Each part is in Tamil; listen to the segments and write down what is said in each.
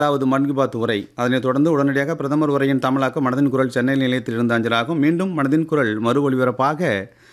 அதாவது மன் கி பாத் உரை அதனைத் தொடர்ந்து உடனடியாக பிரதமர் உரையின் தமிழாக்கம் மனதின் குரல் சென்னை நிலையத்தில் இருந்து அஞ்சலாகும் மீண்டும் மனதின் குரல் மறு ஒலிபரப்பாக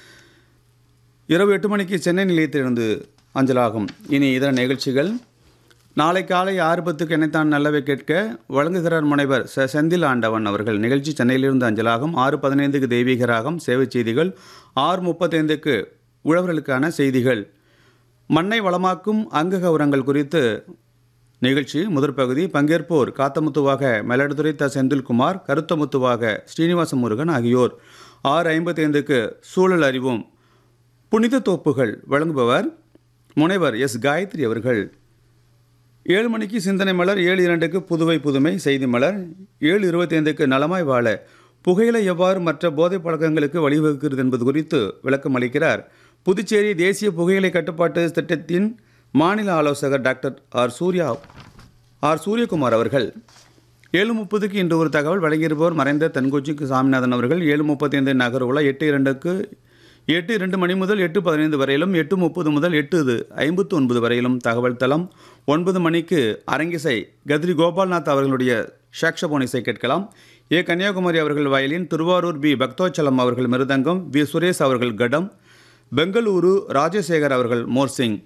இரவு எட்டு மணிக்கு சென்னை நிலையத்திலிருந்து அஞ்சலாகும் இனி இதர நிகழ்ச்சிகள் நாளை காலை ஆறு பத்துக்கு என்னைத்தான் நல்லவை கேட்க வழங்குகிறார் முனைவர் ச செந்தில் ஆண்டவன் அவர்கள் நிகழ்ச்சி சென்னையிலிருந்து அஞ்சலாகும் ஆறு பதினைந்துக்கு தெய்வீக ராகம் சேவை செய்திகள் ஆறு முப்பத்தைந்துக்கு உழவர்களுக்கான செய்திகள் மண்ணை வளமாக்கும் அங்கக உரங்கள் குறித்து நிகழ்ச்சி முதற் பகுதி பங்கேற்போர் காத்தமுத்துவாக மயிலாடுதுறை த செந்தில்குமார் கருத்தமுத்துவாக ஸ்ரீனிவாச முருகன் ஆகியோர் ஆறு ஐம்பத்தைந்துக்கு சூழல் அறிவும் புனித தோப்புகள் வழங்குபவர் முனைவர் எஸ் காயத்ரி அவர்கள் ஏழு மணிக்கு சிந்தனை மலர் ஏழு இரண்டுக்கு புதுவை புதுமை செய்தி மலர் ஏழு இருபத்தைந்துக்கு நலமாய் வாழ புகையிலை எவ்வாறு மற்ற போதைப் பழக்கங்களுக்கு வழிவகுக்கிறது என்பது குறித்து விளக்கம் அளிக்கிறார் புதுச்சேரி தேசிய புகையிலை கட்டுப்பாட்டு திட்டத்தின் மாநில ஆலோசகர் doctor R Surya R Suryakumar அவர்கள் ஏழு முப்பதுக்கு இன்று ஒரு தகவல் வழங்கியிருப்பவர் மறைந்த தென்கொச்சிக்கு சாமிநாதன் அவர்கள் ஏழு முப்பத்தைந்து நகர்வுல எட்டு இரண்டுக்கு எட்டு இரண்டு மணி முதல் எட்டு பதினைந்து வரையிலும் எட்டு முப்பது முதல் எட்டு இது ஐம்பத்து ஒன்பது வரையிலும் தகவல் தளம் ஒன்பது மணிக்கு அரங்கிசை கத்ரி கோபால்நாத் அவர்களுடைய ஷாக்ஷபோன் இசை கேட்கலாம் ஏ கன்னியாகுமரி அவர்கள் வயலின் திருவாரூர் பி பக்தோச்சலம் அவர்கள் மிருதங்கம் வி சுரேஷ் அவர்கள் கடம் பெங்களூரு ராஜசேகர் அவர்கள் மோர்சிங்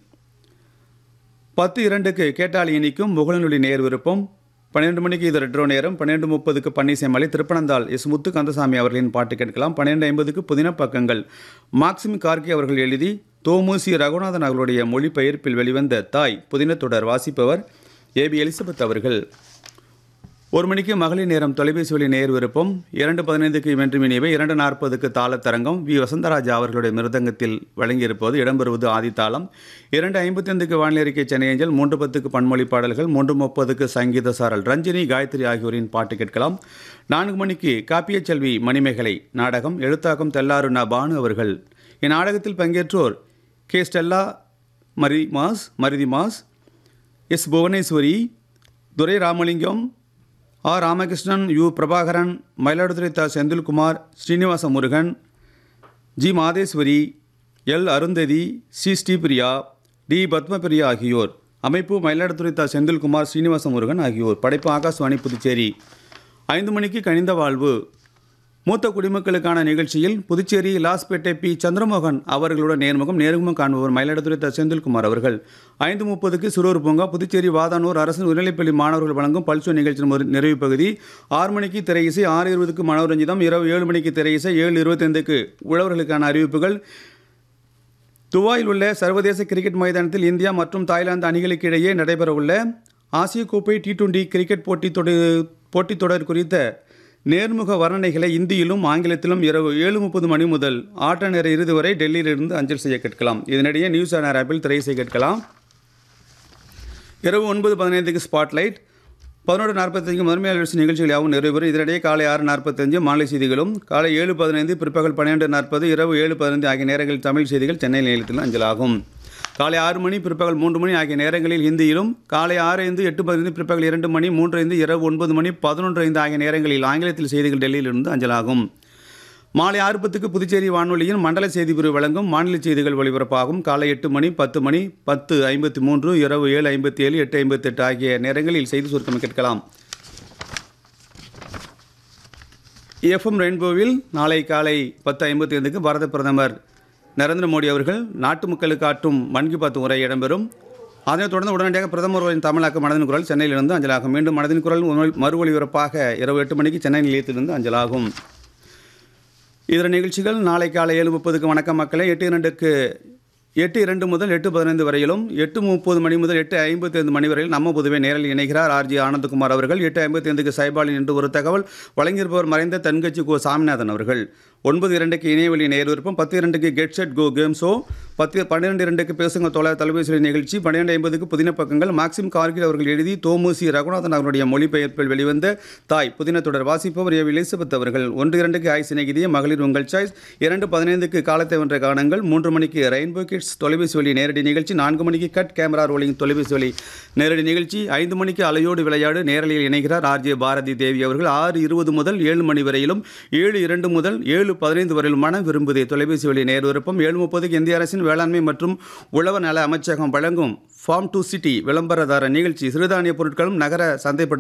பத்து இரண்டுக்கு கேட்டால் இனிக்கும் முகலனுடைய நேர் விருப்பம் பன்னிரெண்டு மணிக்கு இது ரெட்ரோ நேரம் பன்னிரெண்டு முப்பதுக்கு பன்னீசைமலை திருப்பனந்தாள் எஸ் முத்து கந்தசாமி அவர்களின் பாட்டு கேட்கலாம் பன்னிரெண்டு ஐம்பதுக்கு புதின பக்கங்கள் மாக்சிம் கார்கி அவர்கள் எழுதி தோமுசி ரகுநாதன் அவர்களுடைய மொழிபெயர்ப்பில் வெளிவந்த தாய் புதின தொடர் வாசிப்பவர் ஏபி எலிசபெத் அவர்கள் ஒரு மணிக்கு மகளிர் நேரம் தொலைபேசி வழி நேர் விருப்பம் இரண்டு பதினைந்துக்கு வென்று மினிவை இரண்டு நாற்பதுக்கு தாளத்தரங்கம் வி வசந்தராஜா அவர்களுடைய மிருதங்கத்தில் வழங்கியிருப்பது இடம்பெறுவது ஆதித்தாளம் இரண்டு ஐம்பத்தைந்துக்கு வானிலை அறிக்கை சென்னை ஏஞ்சல் மூன்று பத்துக்கு பன்மொழி பாடல்கள் மூன்று முப்பதுக்கு சங்கீத சாரல் ரஞ்சினி காயத்ரி ஆகியோரின் பாட்டு கேட்கலாம் நான்கு மணிக்கு காப்பிய செல்வி மணிமேகலை நாடகம் எழுத்தாக்கம் தெல்லாறு ந பானு அவர்கள் இந்நாடகத்தில் பங்கேற்றோர் கே ஸ்டெல்லா மரி மாஸ் மருதி மாஸ் S Bhuvaneswari Durai Ramalingam R Ramakrishnan U Prabakaran Mayiladuthurai T Senthilkumar Srinivasa Murugan G Madheswari L Arundhathi C Sripriya D Padmapriya ஆகியோர் அமைப்பு மயிலாடுதுறை த செந்தில்குமார் ஸ்ரீனிவாச முருகன் ஆகியோர் படைப்பு ஆகாஷ்வாணி புதுச்சேரி ஐந்து மணிக்கு கனிந்த வாழ்வு மூத்த குடிமக்களுக்கான நிகழ்ச்சியில் புதுச்சேரி லாஸ்பேட்டை பி சந்திரமோகன் அவர்களுடன் நேர்முகம் நேர்முகம் காண்பவர் மயிலாடுதுறை த செந்தில்குமார் அவர்கள் ஐந்து முப்பதுக்கு சிறுவர் பூங்கா புதுச்சேரி வாதானூர் அரசு உயர்நிலைப்பள்ளி மாணவர்கள் வழங்கும் பல்சு நிகழ்ச்சியின் ஒரு நிறைவு பகுதி ஆறு மணிக்கு திரை இசை ஆறு இருபதுக்கு மனோரஞ்சிதம் இரவு ஏழு மணிக்கு திரை இசை ஏழு இருபத்தைந்துக்கு உழவர்களுக்கான அறிவிப்புகள் துபாயில் உள்ள சர்வதேச கிரிக்கெட் மைதானத்தில் இந்தியா மற்றும் தாய்லாந்து அணிகளுக்கு இடையே நடைபெறவுள்ள ஆசிய கோப்பை டி டுவெண்டி கிரிக்கெட் போட்டி தொடர் போட்டித் தொடர் குறித்த நேர்முக வர்ணனைகளை இந்தியிலும் ஆங்கிலத்திலும் இரவு ஏழு முப்பது மணி முதல் ஆட்ட நேர இறுதி வரை டெல்லியிலிருந்து அஞ்சல் செய்ய கேட்கலாம் இதனிடையே நியூஸ் ஆன் ஆப்பில் திரை செய்ய கேட்கலாம் இரவு ஒன்பது பதினைந்துக்கு ஸ்பாட்லைட் பதினொன்று நாற்பத்தஞ்சு முதன்மையாளர் நிகழ்ச்சிகள் யாவும் நிறைவேறும் இதனிடையே காலை ஆறு நாற்பத்தஞ்சு மாலை செய்திகளும் காலை ஏழு பதினைந்து பிற்பகல் பன்னிரெண்டு நாற்பது இரவு ஏழு பதினைந்து ஆகிய நேரங்களில் தமிழ் செய்திகள் சென்னை நிலையத்தில் அஞ்சலாகும் காலை ஆறு மணி பிற்பகல் மூன்று மணி ஆகிய நேரங்களில் ஹிந்தியிலும் காலை ஆறு ஐந்து எட்டு பதினைந்து பிற்பகல் இரண்டு மணி மூன்று ஐந்து இரவு ஒன்பது மணி பதினொன்று ஐந்து ஆகிய நேரங்களில் ஆங்கிலத்தில் செய்திகள் டெல்லியிலிருந்து அஞ்சலாகும் மாலை ஆறு பத்துக்கு புதுச்சேரி வானொலியின் மண்டல செய்தி பிரிவு வழங்கும் மாநில செய்திகள் ஒலிபரப்பாகும் காலை எட்டு மணி பத்து மணி பத்து ஐம்பத்தி மூன்று இரவு ஏழு ஐம்பத்தி ஏழு எட்டு ஐம்பத்தெட்டு ஆகிய நேரங்களில் செய்தி சுருக்கம் கேட்கலாம் எஃப்எம் ரெயின்போவில் நாளை காலை பத்து ஐம்பத்தி ஐந்துக்கு பாரத பிரதமர் நரேந்திர மோடி அவர்கள் நாட்டு மக்களுக்கு ஆற்றும் மன் கி பாத் உரை இடம்பெறும் அதனைத் தொடர்ந்து உடனடியாக பிரதமர் உரையின் தமிழாக்க மனதின் குரல் சென்னையிலிருந்து அஞ்சலாகும் மீண்டும் மனதின் குரல் மறு ஒலிபரப்பாக இரவு எட்டு மணிக்கு சென்னை நிலையத்திலிருந்து அஞ்சலாகும் இதர நிகழ்ச்சிகள் நாளை காலை ஏழு முப்பதுக்கு வணக்கம் மக்களை எட்டு இரண்டுக்கு எட்டு இரண்டு முதல் எட்டு பதினைந்து வரையிலும் எட்டு முப்பது மணி முதல் எட்டு ஐம்பத்தி ஐந்து மணி வரையில் நம்ம புதுவை நேரில் இணைகிறார் ஆர்ஜி ஆனந்தகுமார் அவர்கள் எட்டு ஐம்பத்தி ஐந்துக்கு சைபாலின் என்று ஒரு தகவல் வழங்கியிருப்பவர் மறைந்த தென்கட்சி கோ சாமிநாதன் அவர்கள் ஒன்பது இரண்டுக்கு இணையவழி நேர் விருப்பம் பத்து இரண்டுக்கு get set go game show பத்து பன்னிரெண்டு இரண்டுக்கு பேசுங்க தொலை தொலைபேசி நிகழ்ச்சி பன்னிரெண்டு ஐம்பதுக்கு புதின பக்கங்கள் மாக்சிம் கார்கில் அவர்கள் எழுதி தோமுசி ரகுநாதன் அவருடைய மொழிபெயர்ப்பில் வெளிவந்த தாய் புதின தொடர் வாசிப்பவர் ஏ எலிசபெத் அவர்கள் ஒன்று இரண்டுக்கு ஆய் சிநேகிதிய மகளிர் உங்கள் சாய்ஸ் இரண்டு பதினைந்துக்கு காலத்தை வென்ற காணங்கள் மூன்று மணிக்கு ரெயின்போ கிட்ஸ் தொலைபேசி வழி நேரடி நிகழ்ச்சி நான்கு மணிக்கு கட் கேமரா ரோலிங் தொலைபேசி வழி நேரடி நிகழ்ச்சி ஐந்து மணிக்கு அலையோடு விளையாடு நேரலையில் இணைகிறார் ஆர்ஜே பாரதி தேவி அவர்கள் ஆறு இருபது முதல் ஏழு மணி வரையிலும் ஏழு இரண்டு முதல் ஏழு ஏழு பதினைந்து வரையில் மனம் விரும்புதே தொலைபேசி வழி நேர் விருப்பம் ஏழு முப்பதுக்கு இந்திய அரசின் வேளாண்மை மற்றும் உழவர் நல அமைச்சகம் வழங்கும் ஃபார்ம் டு சிட்டி விளம்பரதார நிகழ்ச்சி சிறுதானிய பொருட்களும் நகர சந்தைப்படுத்த